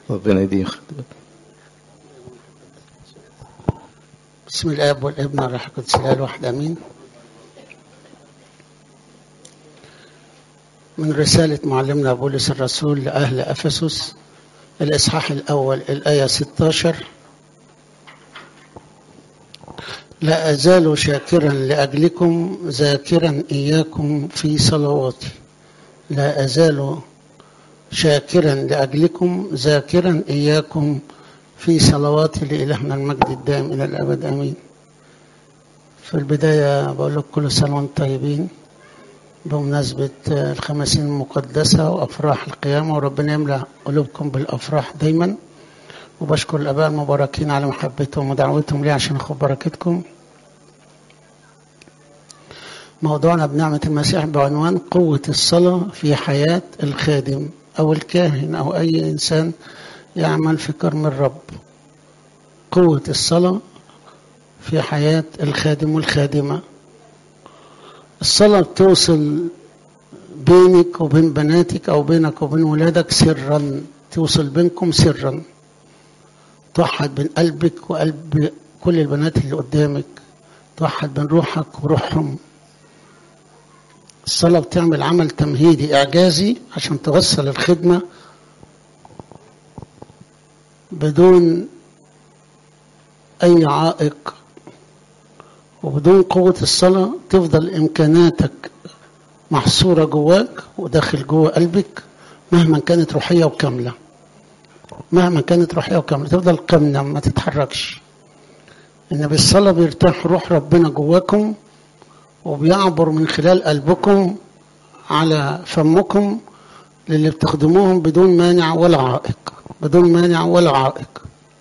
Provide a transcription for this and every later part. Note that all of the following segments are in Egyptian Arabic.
ربنا يديك بسم الاب والابن والروح القدس الاله الواحد امين من رسالة معلمنا بولس الرسول لأهل أفسس الإصحاح الأول الآية 16 لا أزال شاكرا لأجلكم ذاكرا إياكم في صلواتي لا أزال شاكرا لأجلكم ذاكرا إياكم في صلواتي لإلهنا المجد الدائم إلى الأبد آمين في البداية بقول لكم كل سنة وانتم طيبين بمناسبة الخمسين المقدسة وأفراح القيامة وربنا يملأ قلوبكم بالأفراح دايما وبشكر الآباء المباركين على محبتهم ودعوتهم لي عشان أخذ بركتكم موضوعنا بنعمة المسيح بعنوان قوة الصلاة في حياة الخادم أو الكاهن أو أي إنسان يعمل في كرم الرب قوة الصلاة في حياة الخادم والخادمة الصلاة بتوصل بينك وبين بناتك أو بينك وبين ولادك سرا توصل بينكم سرا توحد بين قلبك وقلب كل البنات اللي قدامك توحد بين روحك وروحهم الصلاة بتعمل عمل تمهيدي إعجازي عشان توصل الخدمة بدون أي عائق وبدون قوة الصلاة تفضل إمكاناتك محصورة جواك وداخل جوه قلبك مهما كانت روحية وكاملة مهما كانت روحية وكاملة تفضل كاملة ما تتحركش إن بالصلاة بيرتاح روح ربنا جواكم وبيعبر من خلال قلبكم على فمكم للي بتخدموهم بدون مانع ولا عائق بدون مانع ولا عائق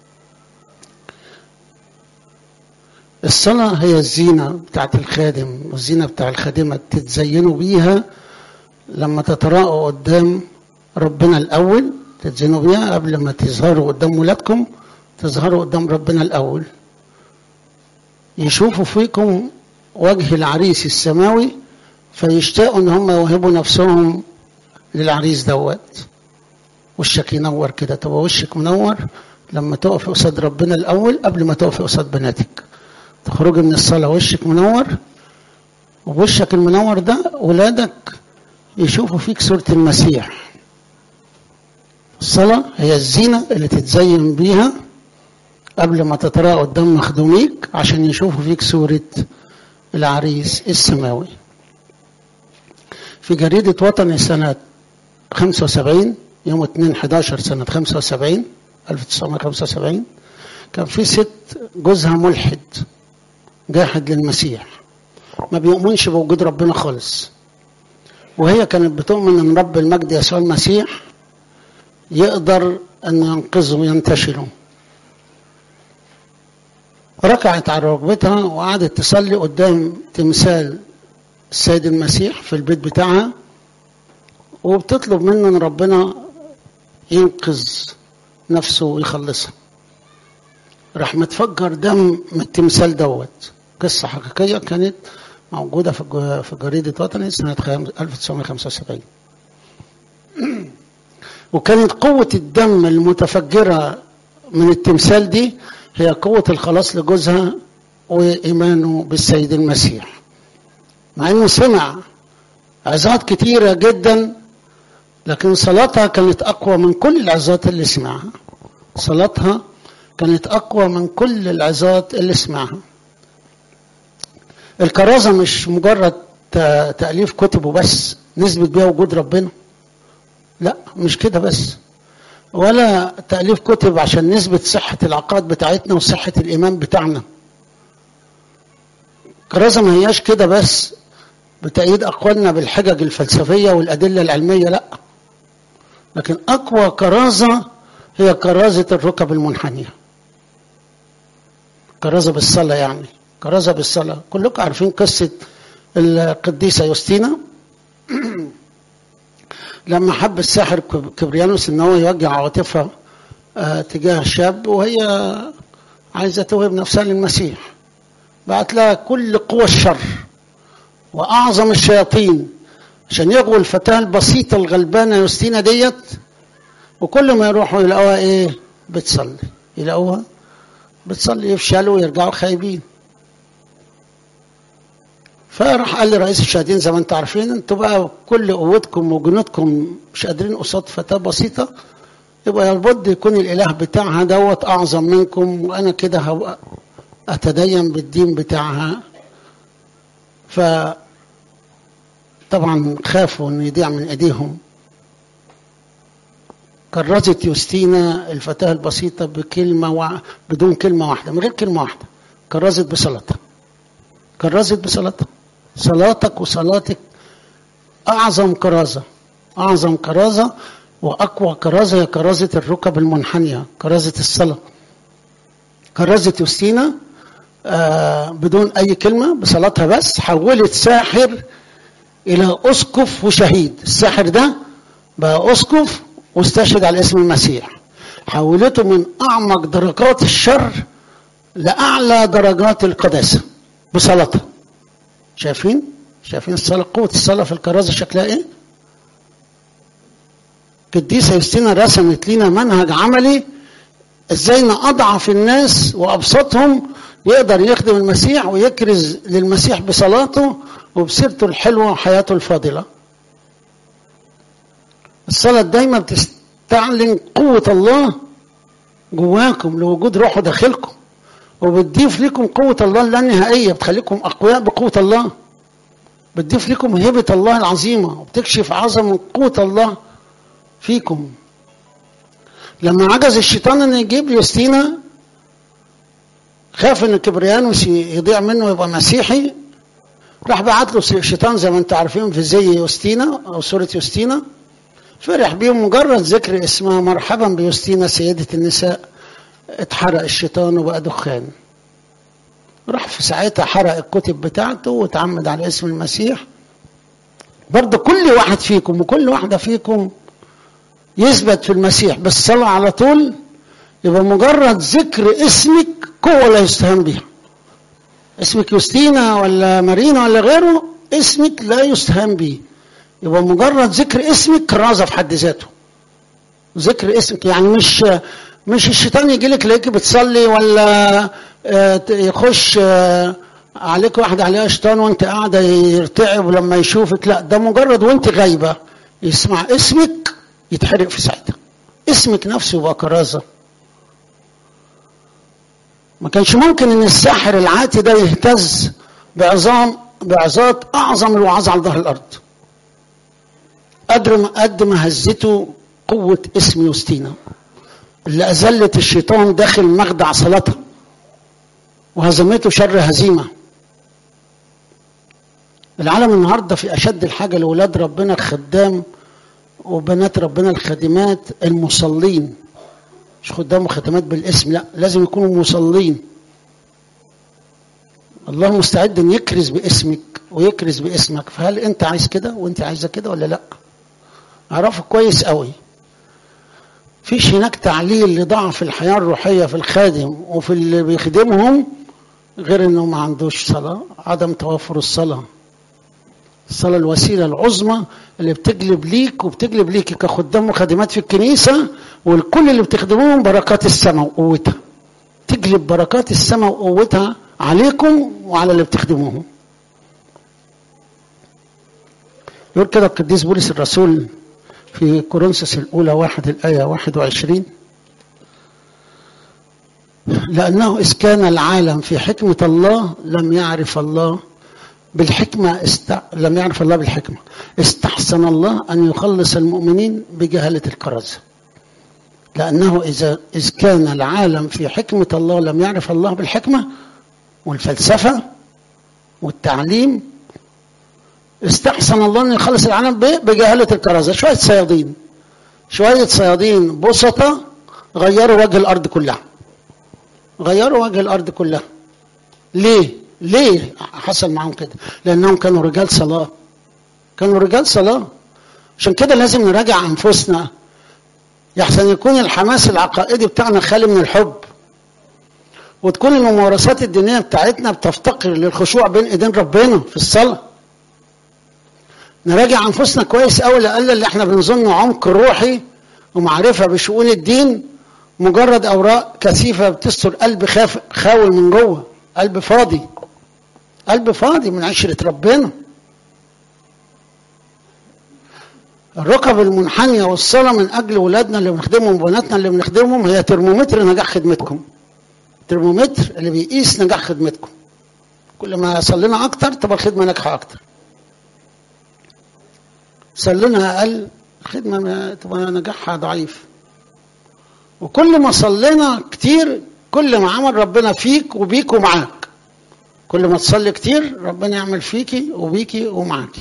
الصلاة هي الزينة بتاعت الخادم والزينة بتاع الخادمة تتزينوا بيها لما تتراءوا قدام ربنا الأول تتزينوا بيها قبل ما تظهروا قدام ولادكم تظهروا قدام ربنا الأول يشوفوا فيكم وجه العريس السماوي فيشتاقوا ان هم يوهبوا نفسهم للعريس دوت وشك ينور كده تبقى وشك منور لما تقف قصاد ربنا الاول قبل ما تقف قصاد بناتك تخرجي من الصلاه وشك منور ووشك المنور ده ولادك يشوفوا فيك صوره المسيح الصلاه هي الزينه اللي تتزين بيها قبل ما تتراءى قدام مخدوميك عشان يشوفوا فيك صوره العريس السماوي في جريدة وطني سنة 75 يوم 2 11 سنة 75 1975 كان في ست جوزها ملحد جاحد للمسيح ما بيؤمنش بوجود ربنا خالص وهي كانت بتؤمن ان رب المجد يسوع المسيح يقدر ان ينقذه وينتشله ركعت على ركبتها وقعدت تصلي قدام تمثال السيد المسيح في البيت بتاعها وبتطلب منه ان ربنا ينقذ نفسه ويخلصها راح متفجر دم من التمثال دوت قصة حقيقية كانت موجودة في في جريدة وطني سنة 1975 وكانت قوة الدم المتفجرة من التمثال دي هي قوة الخلاص لجوزها وإيمانه بالسيد المسيح مع إنه سمع عظات كتيرة جدا لكن صلاتها كانت أقوى من كل العظات اللي سمعها صلاتها كانت أقوى من كل العظات اللي سمعها الكرازة مش مجرد تأليف كتب وبس نثبت بيها وجود ربنا لا مش كده بس ولا تأليف كتب عشان نثبت صحة العقائد بتاعتنا وصحة الإيمان بتاعنا كرازة ما هياش كده بس بتأييد أقوالنا بالحجج الفلسفية والأدلة العلمية لا لكن أقوى كرازة هي كرازة الركب المنحنية كرازة بالصلاة يعني كرازة بالصلاة كلكم عارفين قصة القديسة يوستينا لما حب الساحر كبريانوس ان هو يوجه عواطفها آه تجاه الشاب وهي عايزه توهب نفسها للمسيح بعت لها كل قوى الشر واعظم الشياطين عشان يغوي الفتاه البسيطه الغلبانه يوستينا ديت وكل ما يروحوا يلاقوها ايه بتصلي يلاقوها بتصلي يفشلوا ويرجعوا خايبين فراح قال لرئيس الشهادين زي ما انتم عارفين انتوا بقى كل قوتكم وجنودكم مش قادرين قصاد فتاه بسيطه يبقى لابد يكون الاله بتاعها دوت اعظم منكم وانا كده هبقى اتدين بالدين بتاعها ف طبعا خافوا ان يضيع من ايديهم كرزت يوستينا الفتاة البسيطة بكلمة و... بدون كلمة واحدة من غير كلمة واحدة كرزت بصلاتها كرزت بصلاتها صلاتك وصلاتك أعظم كرازة أعظم كرازة وأقوى كرازة هي كرازة الركب المنحنية كرازة الصلاة كرزت يوستينا آه بدون أي كلمة بصلاتها بس حولت ساحر إلى أسقف وشهيد الساحر ده بقى أسقف واستشهد على اسم المسيح حولته من أعمق درجات الشر لأعلى درجات القداسة بصلاتها شايفين شايفين الصلاة قوة الصلاة في الكرازة شكلها ايه قديسة يوستينا رسمت لنا منهج عملي ازاي ان اضعف الناس وابسطهم يقدر يخدم المسيح ويكرز للمسيح بصلاته وبسيرته الحلوة وحياته الفاضلة الصلاة دايما بتستعلن قوة الله جواكم لوجود روحه داخلكم وبتضيف لكم قوة الله اللانهائية بتخليكم أقوياء بقوة الله بتضيف لكم هبة الله العظيمة وبتكشف عظمة قوة الله فيكم لما عجز الشيطان ان يجيب يوستينا خاف ان كبريانوس يضيع منه ويبقى مسيحي راح بعت له الشيطان زي ما انتم عارفين في زي يوستينا او سورة يوستينا فرح بيهم مجرد ذكر اسمها مرحبا بيوستينا سيدة النساء اتحرق الشيطان وبقى دخان راح في ساعتها حرق الكتب بتاعته وتعمد على اسم المسيح برضه كل واحد فيكم وكل واحدة فيكم يثبت في المسيح بالصلاة على طول يبقى مجرد ذكر اسمك قوة لا يستهان بها اسمك يوستينا ولا مارينا ولا غيره اسمك لا يستهان به يبقى مجرد ذكر اسمك كرازة في حد ذاته ذكر اسمك يعني مش مش الشيطان يجي لك يلاقيك بتصلي ولا يخش عليك واحد عليها شيطان وانت قاعده يرتعب لما يشوفك لا ده مجرد وانت غايبه يسمع اسمك يتحرق في ساعتها اسمك نفسه يبقى كرازه ما كانش ممكن ان الساحر العاتي ده يهتز بعظام بعظات اعظم الوعاظ على ظهر الارض قدر ما قد ما هزته قوه اسم يوستينا اللي أذلت الشيطان داخل مخدع صلاتها وهزمته شر هزيمة العالم النهاردة في أشد الحاجة لأولاد ربنا الخدام وبنات ربنا الخادمات المصلين مش خدام وخدمات بالاسم لا لازم يكونوا مصلين الله مستعد ان يكرز باسمك ويكرز باسمك فهل انت عايز كده وانت عايزه كده ولا لا اعرفه كويس قوي فيش هناك تعليل لضعف الحياة الروحية في الخادم وفي اللي بيخدمهم غير انه ما عندوش صلاة عدم توفر الصلاة الصلاة الوسيلة العظمى اللي بتجلب ليك وبتجلب ليك كخدام وخادمات في الكنيسة والكل اللي بتخدموهم بركات السماء وقوتها تجلب بركات السماء وقوتها عليكم وعلى اللي بتخدموهم يقول كده القديس بولس الرسول في كورنثوس الأولى واحد الآية واحد وعشرين لأنه إذ كان العالم في حكمة الله لم يعرف الله بالحكمة است... لم يعرف الله بالحكمة استحسن الله أن يخلص المؤمنين بجهالة الكرازة لأنه إذا إذ كان العالم في حكمة الله لم يعرف الله بالحكمة والفلسفة والتعليم استحسن الله أن يخلص العالم بجهالة الكرازة شوية صيادين شوية صيادين بسطة غيروا وجه الأرض كلها غيروا وجه الأرض كلها ليه؟ ليه حصل معاهم كده؟ لأنهم كانوا رجال صلاة كانوا رجال صلاة عشان كده لازم نراجع أنفسنا يحسن يكون الحماس العقائدي بتاعنا خالي من الحب وتكون الممارسات الدينية بتاعتنا بتفتقر للخشوع بين ايدين ربنا في الصلاة نراجع انفسنا كويس قوي لأقل اللي احنا بنظن عمق روحي ومعرفة بشؤون الدين مجرد أوراق كثيفة بتستر قلب خاف خاول من جوه قلب فاضي قلب فاضي من عشرة ربنا الركب المنحنية والصلاة من أجل ولادنا اللي بنخدمهم وبناتنا اللي بنخدمهم هي ترمومتر نجاح خدمتكم ترمومتر اللي بيقيس نجاح خدمتكم كل ما صلينا أكتر تبقى الخدمة ناجحة أكتر صلينا أقل الخدمة تبقى نجاحها ضعيف وكل ما صلينا كتير كل ما عمل ربنا فيك وبيك ومعاك كل ما تصلي كتير ربنا يعمل فيكي وبيكي ومعاكي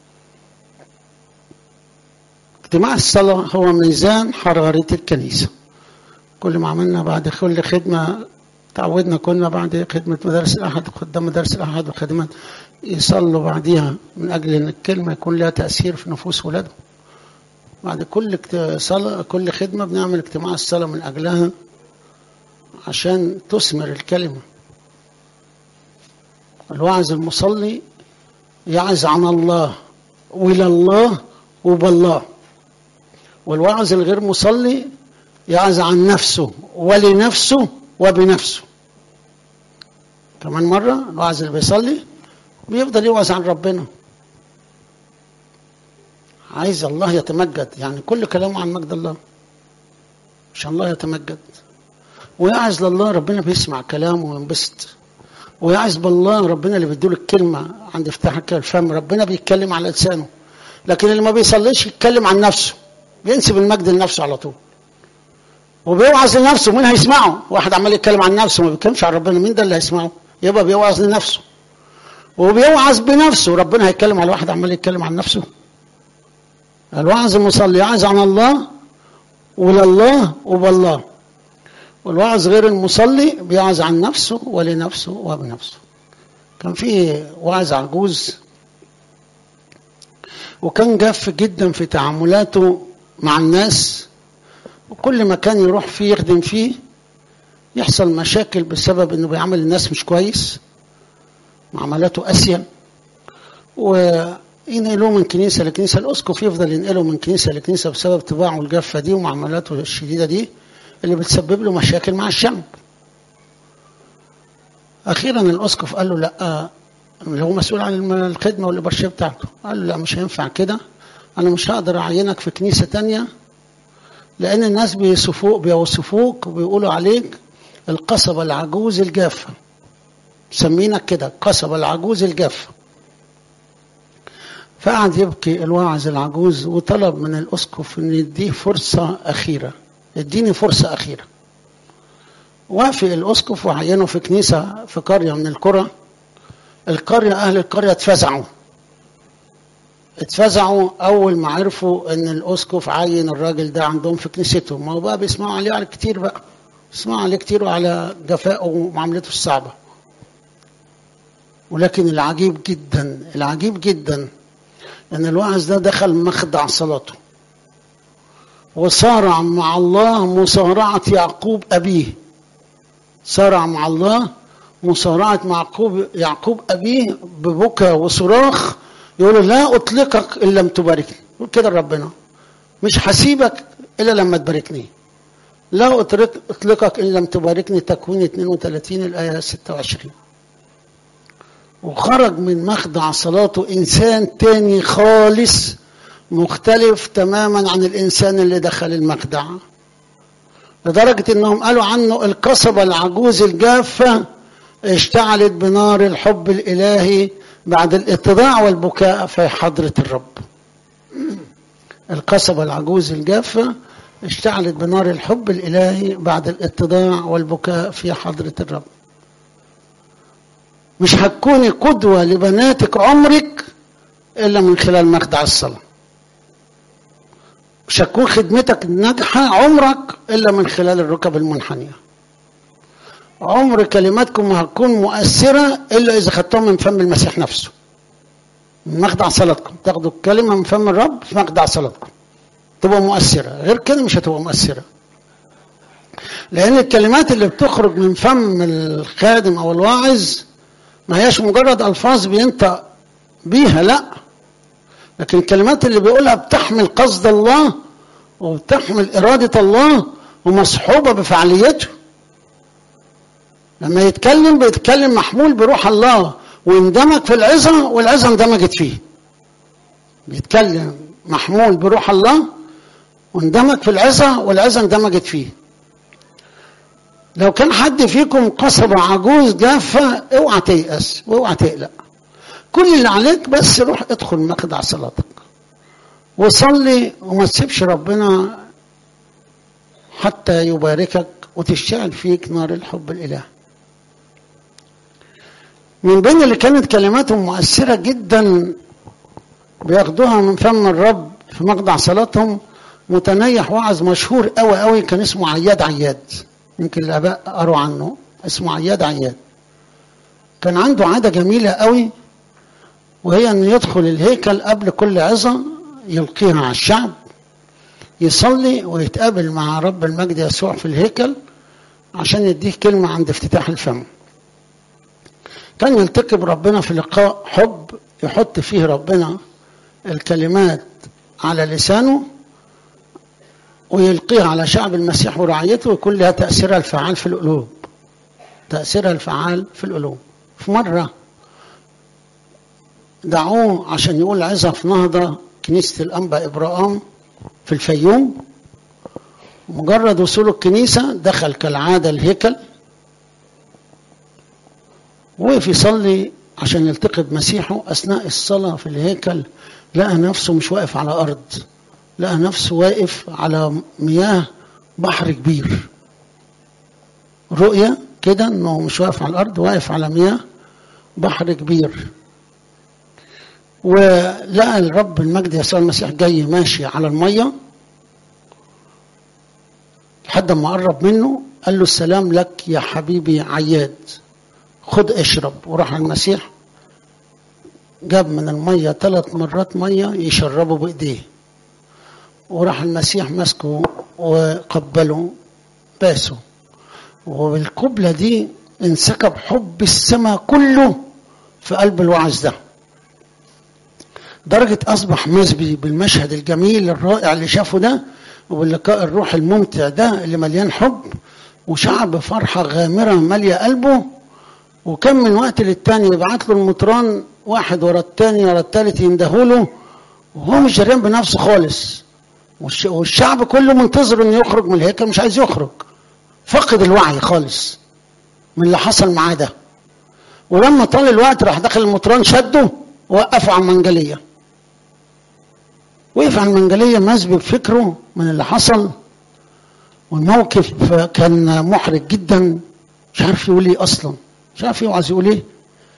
اجتماع الصلاة هو ميزان حرارة الكنيسة كل ما عملنا بعد كل خدمة تعودنا كنا بعد خدمة مدارس الأحد قدام مدارس الأحد والخدمات يصلوا بعديها من أجل أن الكلمة يكون لها تأثير في نفوس ولادهم بعد كل صلاة كل خدمة بنعمل اجتماع الصلاة من أجلها عشان تثمر الكلمة الواعظ المصلي يعظ عن الله وإلى الله وبالله والواعظ الغير مصلي يعظ عن نفسه ولنفسه وبنفسه كمان مرة الواعظ اللي بيصلي بيفضل يوعظ عن ربنا عايز الله يتمجد يعني كل كلامه عن مجد الله عشان الله يتمجد ويعز لله ربنا بيسمع كلامه وينبسط ويعز بالله ربنا اللي بيديله الكلمة عند افتحك الفم ربنا بيتكلم على لسانه لكن اللي ما بيصليش يتكلم عن نفسه بينسب المجد لنفسه على طول وبيوعظ لنفسه مين هيسمعه واحد عمال يتكلم عن نفسه ما بيتكلمش عن ربنا مين ده اللي هيسمعه يبقى بيوعظ لنفسه وبيوعظ بنفسه ربنا هيتكلم على واحد عمال يتكلم عن نفسه الوعظ المصلي يعظ عن الله ولله وبالله والوعظ غير المصلي بيعظ عن نفسه ولنفسه وبنفسه كان في واعظ عجوز وكان جاف جدا في تعاملاته مع الناس وكل مكان يروح فيه يخدم فيه يحصل مشاكل بسبب انه بيعامل الناس مش كويس معاملاته قاسيه وينقلوه من كنيسه لكنيسه الاسقف يفضل ينقله من كنيسه لكنيسه بسبب طباعه الجافه دي ومعاملاته الشديده دي اللي بتسبب له مشاكل مع الشعب اخيرا الاسقف قال له لا اللي هو مسؤول عن الخدمه والابرشيه بتاعته قال له لا مش هينفع كده انا مش هقدر اعينك في كنيسه تانية لان الناس بيوصفوك بيوصفوك وبيقولوا عليك القصبه العجوز الجافه مسمينك كده القصبه العجوز الجافه فقعد يبكي الواعظ العجوز وطلب من الاسقف ان يديه فرصه اخيره اديني فرصه اخيره وافق الاسقف وعينه في كنيسه في قريه من القرى القريه اهل القريه اتفزعوا اتفزعوا اول ما عرفوا ان الاسقف عين الراجل ده عندهم في كنيستهم ما هو بقى بيسمعوا عليه على كتير بقى بيسمعوا عليه كتير وعلى جفائه ومعاملته الصعبه ولكن العجيب جدا العجيب جدا ان الواعظ ده دخل مخدع صلاته وصارع مع الله مصارعة يعقوب أبيه صارع مع الله مصارعة معقوب يعقوب أبيه ببكى وصراخ يقول لا أطلقك إن لم تباركني يقول كده ربنا مش هسيبك إلا لما تباركني لا أطلقك إن لم تباركني تكوين 32 الآية 26 وخرج من مخدع صلاته إنسان تاني خالص مختلف تماما عن الإنسان اللي دخل المخدع لدرجة إنهم قالوا عنه القصبة العجوز الجافة اشتعلت بنار الحب الإلهي بعد الاتضاع والبكاء في حضرة الرب القصبة العجوز الجافة اشتعلت بنار الحب الإلهي بعد الاتضاع والبكاء في حضرة الرب مش هتكوني قدوة لبناتك عمرك إلا من خلال مخدع الصلاة مش هتكون خدمتك ناجحة عمرك إلا من خلال الركب المنحنية عمر كلماتكم ما هتكون مؤثرة إلا إذا خدتوها من فم المسيح نفسه من مخدع صلاتكم تاخدوا الكلمة من فم الرب في مخدع صلاتكم تبقى مؤثرة غير كده مش هتبقى مؤثرة لأن الكلمات اللي بتخرج من فم الخادم أو الواعظ ما هياش مجرد ألفاظ بينطق بيها لا لكن الكلمات اللي بيقولها بتحمل قصد الله وبتحمل إرادة الله ومصحوبة بفعاليته لما يتكلم بيتكلم محمول بروح الله واندمج في العظة والعظة اندمجت فيه بيتكلم محمول بروح الله واندمج في العظة والعظة اندمجت فيه لو كان حد فيكم قصبة عجوز جافة اوعى تيأس واوعى تقلق كل اللي عليك بس روح ادخل مخدع صلاتك وصلي وما تسيبش ربنا حتى يباركك وتشتعل فيك نار الحب الإله من بين اللي كانت كلماتهم مؤثرة جدا بياخدوها من فم الرب في مخدع صلاتهم متنيح وعظ مشهور قوي قوي كان اسمه عياد عياد يمكن الآباء قروا عنه اسمه عياد عياد كان عنده عادة جميلة قوي وهي أن يدخل الهيكل قبل كل عظة يلقيها على الشعب يصلي ويتقابل مع رب المجد يسوع في الهيكل عشان يديه كلمة عند افتتاح الفم كان يلتقي بربنا في لقاء حب يحط فيه ربنا الكلمات على لسانه ويلقيها على شعب المسيح ورعيته ويكون لها تأثيرها الفعال في القلوب تأثيرها الفعال في القلوب في مرة دعوه عشان يقول عظة في نهضة كنيسة الأنبا إبراهام في الفيوم مجرد وصوله الكنيسة دخل كالعادة الهيكل وقف يصلي عشان يلتقي بمسيحه أثناء الصلاة في الهيكل لقى نفسه مش واقف على أرض لقى نفسه واقف على مياه بحر كبير رؤية كده انه مش واقف على الارض واقف على مياه بحر كبير ولقى الرب المجد يسوع المسيح جاي ماشي على الميه لحد ما قرب منه قال له السلام لك يا حبيبي عياد خد اشرب وراح المسيح جاب من الميه ثلاث مرات ميه يشربه بايديه وراح المسيح ماسكه وقبله باسه وبالقبلة دي انسكب حب السماء كله في قلب الوعظ ده درجة أصبح مسبي بالمشهد الجميل الرائع اللي شافه ده وباللقاء الروح الممتع ده اللي مليان حب وشعب بفرحة غامرة مالية قلبه وكان من وقت للتاني يبعت له المطران واحد ورا التاني ورا التالت يندهوله وهو مش جريان بنفسه خالص والشعب كله منتظر انه يخرج من الهيكل مش عايز يخرج فقد الوعي خالص من اللي حصل معاه ده ولما طال الوقت راح دخل المطران شده ووقفه على المنجليه وقف على المنجليه مسبب فكره من اللي حصل والموقف كان محرج جدا مش عارف يقول ايه اصلا مش عارف يوعظ يقول ايه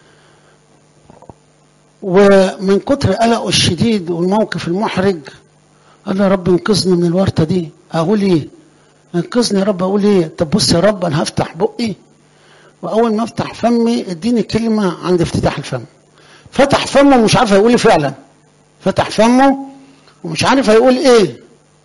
ومن كتر قلقه الشديد والموقف المحرج قال له يا رب انقذني من الورطه دي اقول ايه انقذني يا رب اقول ايه طب بص يا رب انا هفتح بقي واول ما افتح فمي اديني كلمه عند افتتاح الفم فتح فمه ومش عارف هيقول ايه فعلا فتح فمه ومش عارف هيقول ايه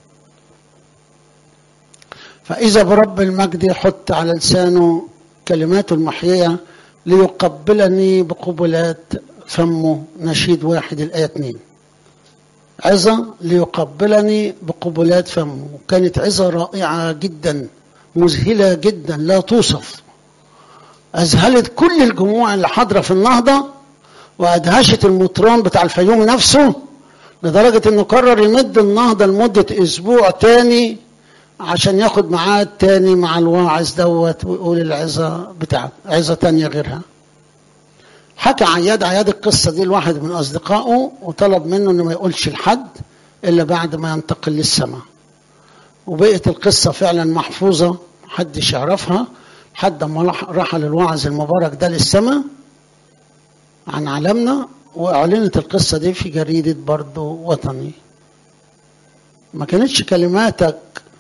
فاذا برب المجد يحط على لسانه كلماته المحييه ليقبلني بقبلات فمه نشيد واحد الايه اتنين عظة ليقبلني بقبلات فمه كانت عظة رائعة جدا مذهلة جدا لا توصف أذهلت كل الجموع اللي حاضرة في النهضة وأدهشت المطران بتاع الفيوم نفسه لدرجة إنه قرر يمد النهضة لمدة أسبوع تاني عشان ياخد ميعاد تاني مع الواعظ دوت ويقول العظة بتاعته عظة تانية غيرها حكى عياد عياد القصة دي لواحد من أصدقائه وطلب منه إنه ما يقولش لحد إلا بعد ما ينتقل للسماء وبقت القصة فعلا محفوظة محدش يعرفها لحد ما رحل الوعظ المبارك ده للسماء عن عالمنا وأعلنت القصة دي في جريدة برضو وطني ما كانتش كلماتك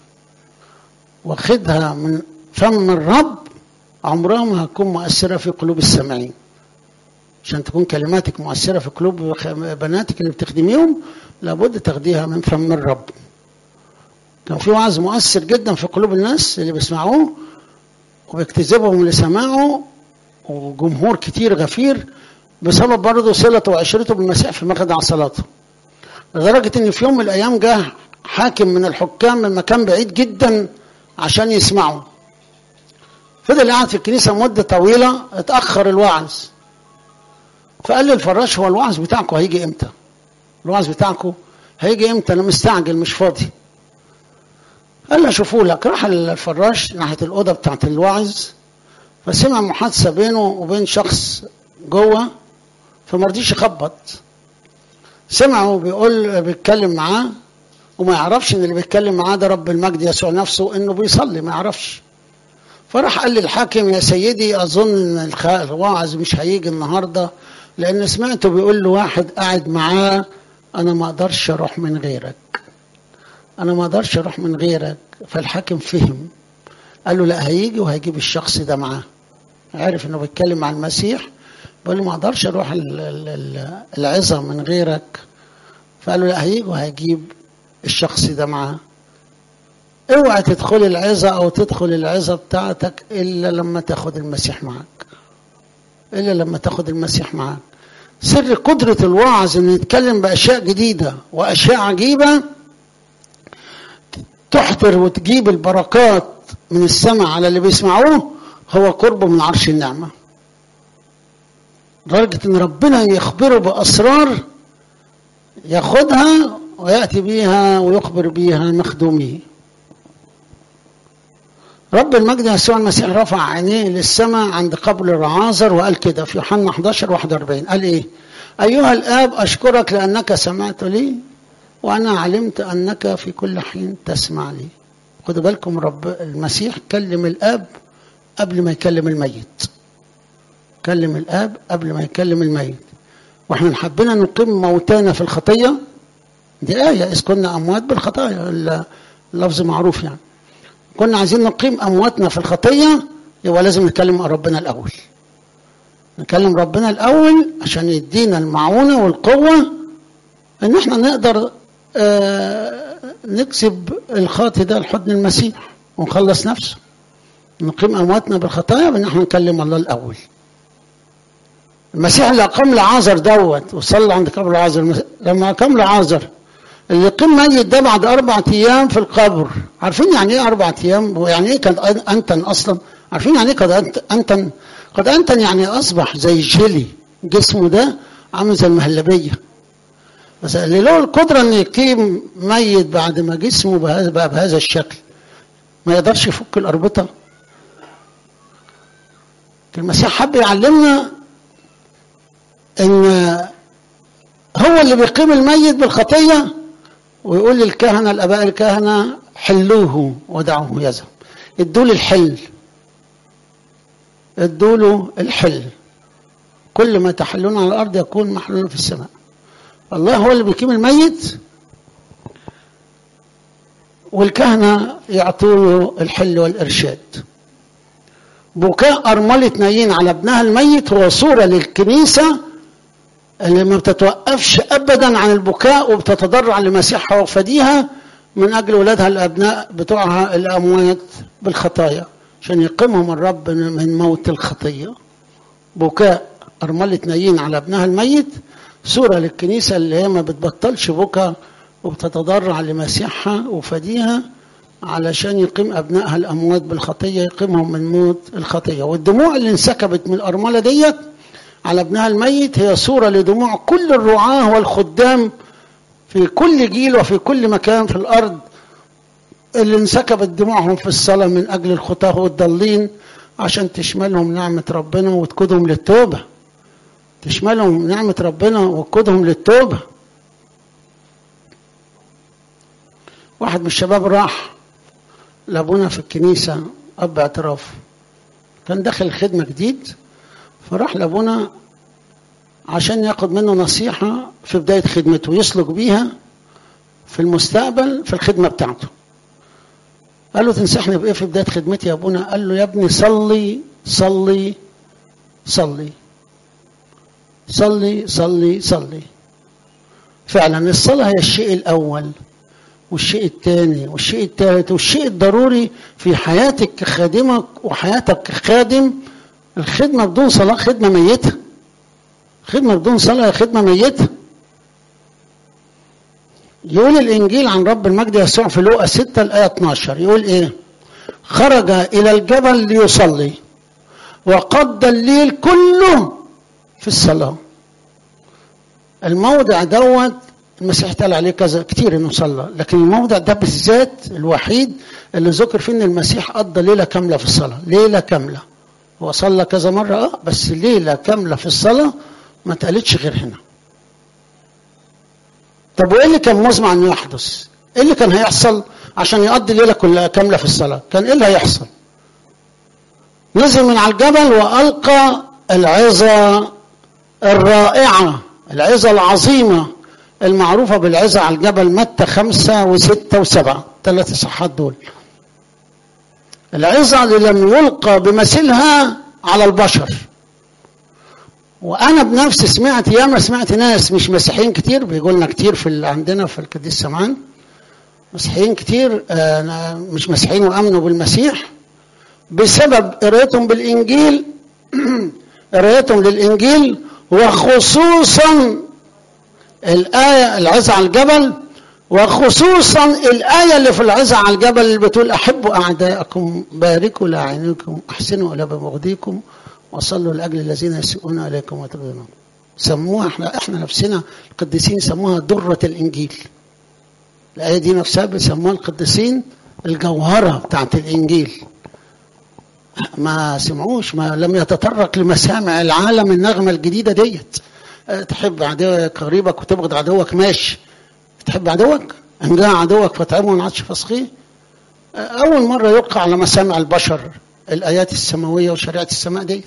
واخدها من فم الرب عمرها ما هتكون مؤثرة في قلوب السامعين عشان تكون كلماتك مؤثرة في قلوب بناتك اللي بتخدميهم لابد تاخديها من فم الرب كان في وعظ مؤثر جدا في قلوب الناس اللي بيسمعوه وبيجتذبهم لسماعه وجمهور كتير غفير بسبب برضه صلته وعشرته بالمسيح في مخدع صلاته لدرجة إن في يوم من الأيام جه حاكم من الحكام من مكان بعيد جدا عشان يسمعوا فضل قاعد في الكنيسة مدة طويلة اتأخر الوعظ فقال لي الفراش هو الوعظ بتاعكم هيجي امتى الوعظ بتاعكم هيجي امتى انا مستعجل مش فاضي قال له اشوفه لك راح الفراش ناحيه الاوضه بتاعت الوعظ فسمع محادثه بينه وبين شخص جوه فما رضيش يخبط سمعه بيقول بيتكلم معاه وما يعرفش ان اللي بيتكلم معاه ده رب المجد يسوع نفسه انه بيصلي ما يعرفش فراح قال للحاكم يا سيدي اظن ان الواعظ مش هيجي النهارده لان سمعته بيقول له واحد قاعد معاه انا ما اقدرش اروح من غيرك انا ما اقدرش اروح من غيرك فالحاكم فهم قال له لا هيجي وهيجيب الشخص ده معاه عارف انه بيتكلم مع المسيح بيقول له ما اقدرش اروح العظه من غيرك فقال له لا هيجي وهيجيب الشخص ده معاه اوعى تدخل العظه او تدخل العظه بتاعتك الا لما تاخد المسيح معاك الا لما تاخد المسيح معاك سر قدرة الواعظ انه يتكلم باشياء جديدة واشياء عجيبة تحضر وتجيب البركات من السماء على اللي بيسمعوه هو قربه من عرش النعمة لدرجة ان ربنا يخبره باسرار ياخدها ويأتي بيها ويخبر بيها مخدوميه رب المجد يسوع المسيح رفع عينيه للسماء عند قبر العازر وقال كده في يوحنا 11 41 قال ايه؟ ايها الاب اشكرك لانك سمعت لي وانا علمت انك في كل حين تسمع لي. خدوا بالكم رب المسيح كلم الاب قبل ما يكلم الميت. كلم الاب قبل ما يكلم الميت. واحنا حبينا نقيم موتانا في الخطيه دي آية إذ كنا أموات بالخطايا اللفظ معروف يعني كنا عايزين نقيم أمواتنا في الخطية يبقى لازم نكلم ربنا الأول نكلم ربنا الأول عشان يدينا المعونة والقوة إن إحنا نقدر آه نكسب الخاطي ده لحضن المسيح ونخلص نفسه نقيم أمواتنا بالخطايا بإن إحنا نكلم الله الأول المسيح اللي أقام لعازر دوت وصلى عند قبر لعازر لما أقام لعازر اللي قيم ميت ده بعد أربع أيام في القبر عارفين يعني إيه أربع أيام ويعني إيه قد أنتن أصلا عارفين يعني إيه قد أنتن قد أنتن يعني أصبح زي جيلي جسمه ده عامل زي المهلبية بس اللي له القدرة إنه يقيم ميت بعد ما جسمه بهذا بقى بهذا الشكل ما يقدرش يفك الأربطة المسيح حب يعلمنا إن هو اللي بيقيم الميت بالخطيه ويقول للكهنة الآباء الكهنة حلوه ودعوه يذهب ادوا له الحل ادوا له الحل كل ما تحلون على الأرض يكون محلول في السماء الله هو اللي بيقيم الميت والكهنة يعطوا له الحل والإرشاد بكاء أرملة نايين على ابنها الميت هو صورة للكنيسة اللي ما بتتوقفش ابدا عن البكاء وبتتضرع لمسيحها وفديها من اجل ولادها الابناء بتوعها الاموات بالخطايا عشان يقيمهم الرب من موت الخطيه بكاء ارمله نايين على ابنها الميت صوره للكنيسه اللي هي ما بتبطلش بكاء وبتتضرع لمسيحها وفديها علشان يقيم ابنائها الاموات بالخطيه يقيمهم من موت الخطيه والدموع اللي انسكبت من الارمله ديت على ابنها الميت هي صورة لدموع كل الرعاة والخدام في كل جيل وفي كل مكان في الأرض اللي انسكبت دموعهم في الصلاة من أجل الخطاة والضالين عشان تشملهم نعمة ربنا وتقودهم للتوبة تشملهم نعمة ربنا وتقودهم للتوبة واحد من الشباب راح لابونا في الكنيسة أب اعتراف كان داخل خدمة جديد فراح لابونا عشان ياخد منه نصيحة في بداية خدمته يسلك بيها في المستقبل في الخدمة بتاعته قال له تنصحني بإيه في بداية خدمتي يا أبونا قال له يا ابني صلي صلي صلي صلي صلي صلي فعلا الصلاة هي الشيء الأول والشيء الثاني والشيء الثالث والشيء الضروري في حياتك كخادمة وحياتك كخادم الخدمة بدون صلاة خدمة ميتة خدمة بدون صلاة خدمة ميتة يقول الانجيل عن رب المجد يسوع في لوقا 6 الايه 12 يقول ايه خرج الى الجبل ليصلي وقضى الليل كله في الصلاه الموضع دوت المسيح اتقال عليه كذا كتير انه صلى لكن الموضع ده بالذات الوحيد اللي ذكر فيه ان المسيح قضى ليله كامله في الصلاه ليله كامله هو صلى كذا مره اه بس ليله كامله في الصلاه ما اتقالتش غير هنا طب وايه اللي كان مزمع انه يحدث ايه اللي كان هيحصل عشان يقضي الليله كلها كامله في الصلاه كان ايه اللي هيحصل نزل من على الجبل والقى العظه الرائعه العظه العظيمه المعروفه بالعظه على الجبل متى خمسه وسته وسبعه ثلاث صحات دول العظه اللي لم يلقى بمثلها على البشر وانا بنفسي سمعت ياما سمعت ناس مش مسيحيين كتير بيقول لنا كتير في ال- عندنا في القديس سمعان مسيحيين كتير آه، مش مسيحيين وامنوا بالمسيح بسبب قرايتهم بالانجيل قرايتهم للانجيل وخصوصا الايه العزة على الجبل وخصوصا الايه اللي في العزة على الجبل اللي بتقول احبوا اعداءكم باركوا لاعينكم احسنوا الى بمغضيكم وصلوا لاجل الذين يسيئون اليكم وتبغونهم سموها احنا احنا نفسنا القديسين سموها دره الانجيل الايه دي نفسها بيسموها القديسين الجوهره بتاعت الانجيل ما سمعوش ما لم يتطرق لمسامع العالم النغمه الجديده ديت أه، تحب عدوك قريبك وتبغض عدوك ماشي تحب عدوك ان جاء عدوك فاطعمه وان عطش فاسقيه أه، اول مره يلقى على مسامع البشر الايات السماويه وشريعه السماء ديت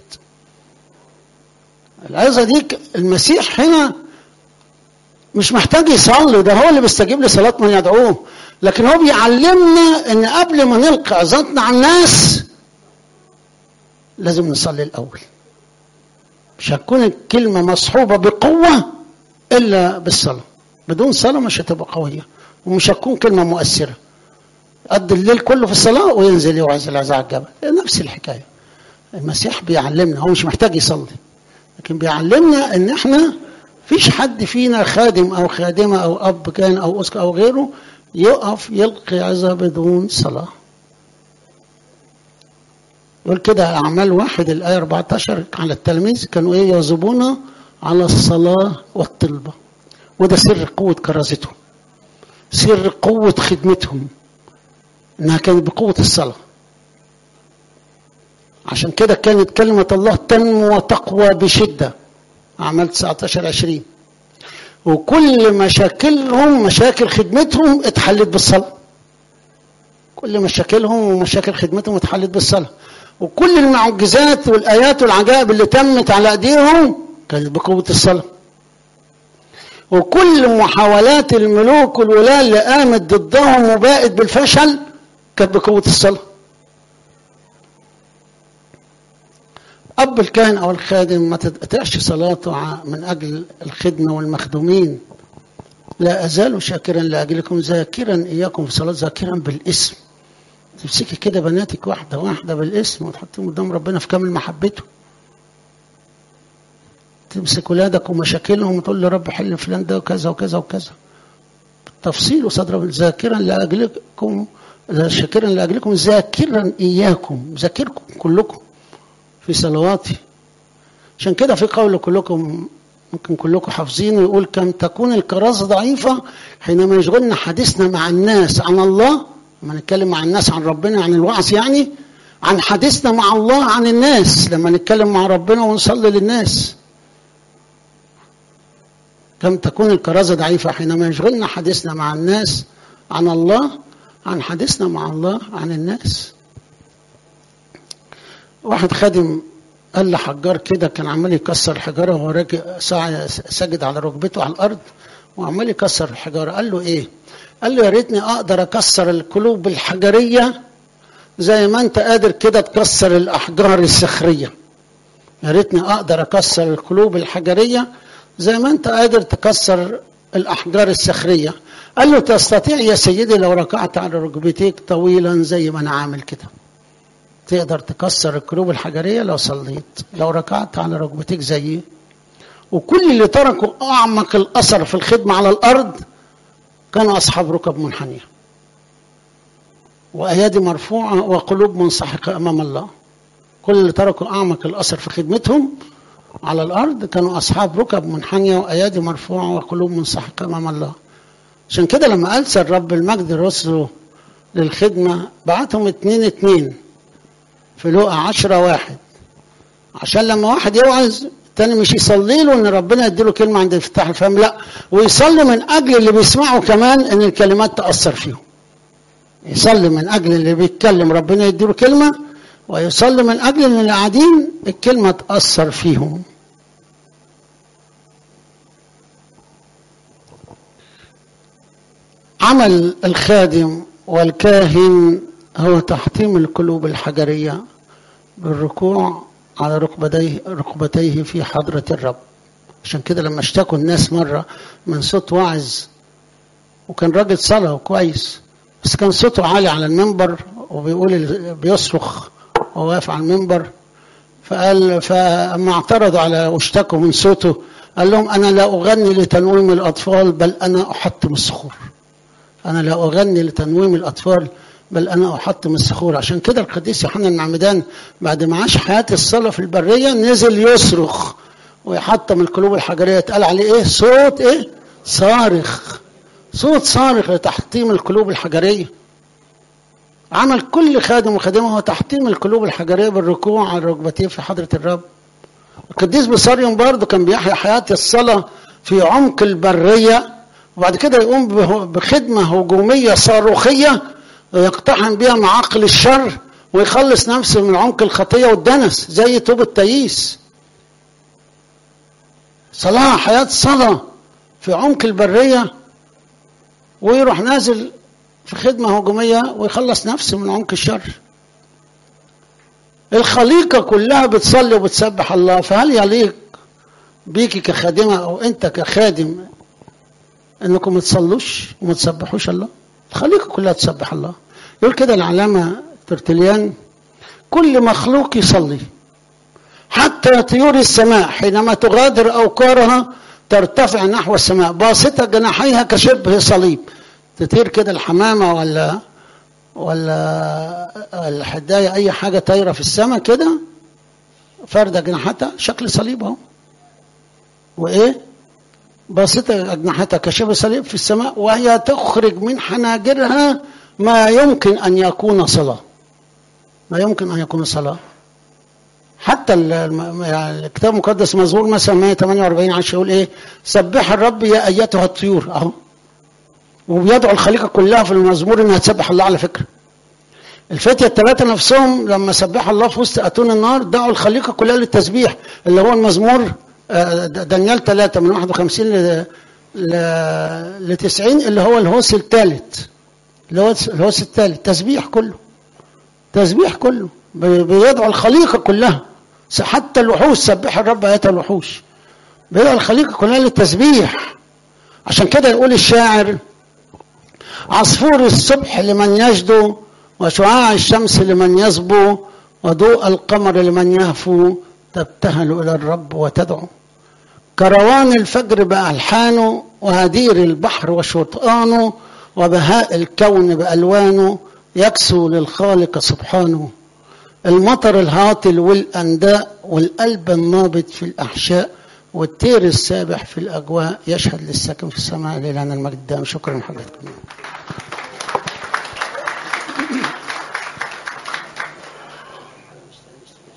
العظه دي ك- المسيح هنا مش محتاج يصلي ده هو اللي بيستجيب لصلاه من يدعوه لكن هو بيعلمنا ان قبل ما نلقي عظاتنا على الناس لازم نصلي الاول مش هتكون الكلمه مصحوبه بقوه الا بالصلاه بدون صلاه مش هتبقى قويه ومش هتكون كلمه مؤثره قضي الليل كله في الصلاه وينزل يوعظ العزاء على الجبل نفس الحكايه المسيح بيعلمنا هو مش محتاج يصلي لكن بيعلمنا ان احنا فيش حد فينا خادم او خادمه او اب كان او اسقى او غيره يقف يلقي عظه بدون صلاه يقول كده أعمال واحد الآية 14 على التلاميذ كانوا إيه يواظبون على الصلاة والطلبة وده سر قوة كرازتهم سر قوة خدمتهم إنها كانت بقوة الصلاة عشان كده كانت كلمة الله تنمو وتقوى بشدة أعمال 19 20 وكل مشاكلهم مشاكل خدمتهم اتحلت بالصلاة كل مشاكلهم ومشاكل خدمتهم اتحلت بالصلاة وكل المعجزات والآيات والعجائب اللي تمت على أيديهم كانت بقوة الصلاة وكل محاولات الملوك والولاة اللي قامت ضدهم وباءت بالفشل كانت بقوة الصلاة أب الكاهن أو الخادم ما تتقطعش صلاته ع- من أجل الخدمة والمخدومين لا أزال شاكرا لأجلكم ذاكرا إياكم في صلاة ذاكرا بالاسم تمسكي كده بناتك واحدة واحدة بالاسم وتحطيهم قدام ربنا في كامل محبته تمسك ولادك ومشاكلهم وتقول له رب حل فلان ده وكذا وكذا وكذا تفصيل وصدر ذاكرا لأجلكم شاكرا لأجلكم ذاكرا إياكم ذاكركم كلكم في صلواتي عشان كده في قول كلكم ممكن كلكم حافظينه يقول كم تكون الكرازة ضعيفة حينما يشغلنا حديثنا مع الناس عن الله لما نتكلم مع الناس عن ربنا عن الوعظ يعني عن حديثنا مع الله عن الناس لما نتكلم مع ربنا ونصلي للناس كم تكون الكرازة ضعيفة حينما يشغلنا حديثنا مع الناس عن الله عن حديثنا مع الله عن الناس واحد خادم قال لحجار كده كان عمال يكسر حجاره وهو راكب ساعة ساجد على ركبته على الارض وعمال يكسر الحجاره قال له ايه؟ قال له يا ريتني اقدر اكسر القلوب الحجريه زي ما انت قادر كده تكسر الاحجار الصخريه يا ريتني اقدر اكسر القلوب الحجريه زي ما انت قادر تكسر الاحجار الصخريه قال له تستطيع يا سيدي لو ركعت على ركبتيك طويلا زي ما انا عامل كده تقدر تكسر القلوب الحجريه لو صليت لو ركعت على ركبتيك زيي وكل اللي تركوا اعمق الاثر في الخدمه على الارض كانوا أصحاب ركب منحنية وأيادي مرفوعة وقلوب منسحقة أمام الله كل اللي تركوا أعمق الأثر في خدمتهم على الأرض كانوا أصحاب ركب منحنية وأيادي مرفوعة وقلوب منسحقة أمام الله عشان كده لما أرسل رب المجد رسله للخدمة بعتهم اتنين اتنين في لقى عشرة واحد عشان لما واحد يوعظ التاني مش يصلي له ان ربنا يديله كلمه عند افتتاح الفم لا ويصلي من اجل اللي بيسمعوا كمان ان الكلمات تاثر فيهم يصلي من اجل اللي بيتكلم ربنا يديله كلمه ويصلي من اجل ان اللي قاعدين الكلمه تاثر فيهم عمل الخادم والكاهن هو تحطيم القلوب الحجريه بالركوع على ركبتيه ركبتيه في حضرة الرب عشان كده لما اشتكوا الناس مرة من صوت واعظ وكان راجل صلاة وكويس بس كان صوته عالي على المنبر وبيقول بيصرخ وهو واقف على المنبر فقال فأما اعترضوا على واشتكوا من صوته قال لهم أنا لا أغني لتنويم الأطفال بل أنا أحطم الصخور أنا لا أغني لتنويم الأطفال بل انا احطم الصخور عشان كده القديس يوحنا المعمدان بعد ما عاش حياه الصلاه في البريه نزل يصرخ ويحطم القلوب الحجريه اتقال عليه ايه صوت ايه صارخ صوت صارخ لتحطيم القلوب الحجريه عمل كل خادم وخادمه هو تحطيم القلوب الحجريه بالركوع على ركبتيه في حضره الرب القديس بصاريون برضه كان بيحيا حياه الصلاه في عمق البريه وبعد كده يقوم بخدمه هجوميه صاروخيه ويقتحم بها معاقل الشر ويخلص نفسه من عمق الخطية والدنس زي توب التييس صلاة حياة صلاة في عمق البرية ويروح نازل في خدمة هجومية ويخلص نفسه من عمق الشر الخليقة كلها بتصلي وبتسبح الله فهل يليق بيكي كخادمة أو أنت كخادم أنكم ما تصلوش وما تسبحوش الله الخليقة كلها تسبح الله يقول كده العلامة ترتليان كل مخلوق يصلي حتى طيور السماء حينما تغادر أوكارها ترتفع نحو السماء باسطة جناحيها كشبه صليب تطير كده الحمامة ولا ولا الحداية أي حاجة طايرة في السماء كده فردة جناحاتها شكل صليب أهو وإيه باسطة أجنحتها كشبه صليب في السماء وهي تخرج من حناجرها ما يمكن أن يكون صلاة ما يمكن أن يكون صلاة حتى يعني الكتاب المقدس مزمور مثلا 148 عشان يقول ايه سبح الرب يا ايتها الطيور اهو وبيدعو الخليقه كلها في المزمور انها تسبح الله على فكره الفتية الثلاثة نفسهم لما سبحوا الله في وسط أتون النار دعوا الخليقة كلها للتسبيح اللي هو المزمور دانيال 3 من 51 ل ل 90 اللي هو الهوس الثالث اللي هو الهوس الثالث تسبيح كله تسبيح كله بيدعو الخليقة كلها حتى الوحوش سبح الرب آيات الوحوش بيدعو الخليقة كلها للتسبيح عشان كده يقول الشاعر عصفور الصبح لمن يجدو وشعاع الشمس لمن يصبو وضوء القمر لمن يهفو تبتهل إلى الرب وتدعو كروان الفجر بألحانه وهدير البحر وشطآنه وبهاء الكون بألوانه يكسو للخالق سبحانه المطر الهاطل والأنداء والقلب النابض في الأحشاء والطير السابح في الأجواء يشهد للساكن في السماء لنا المجد شكرا حضرتكم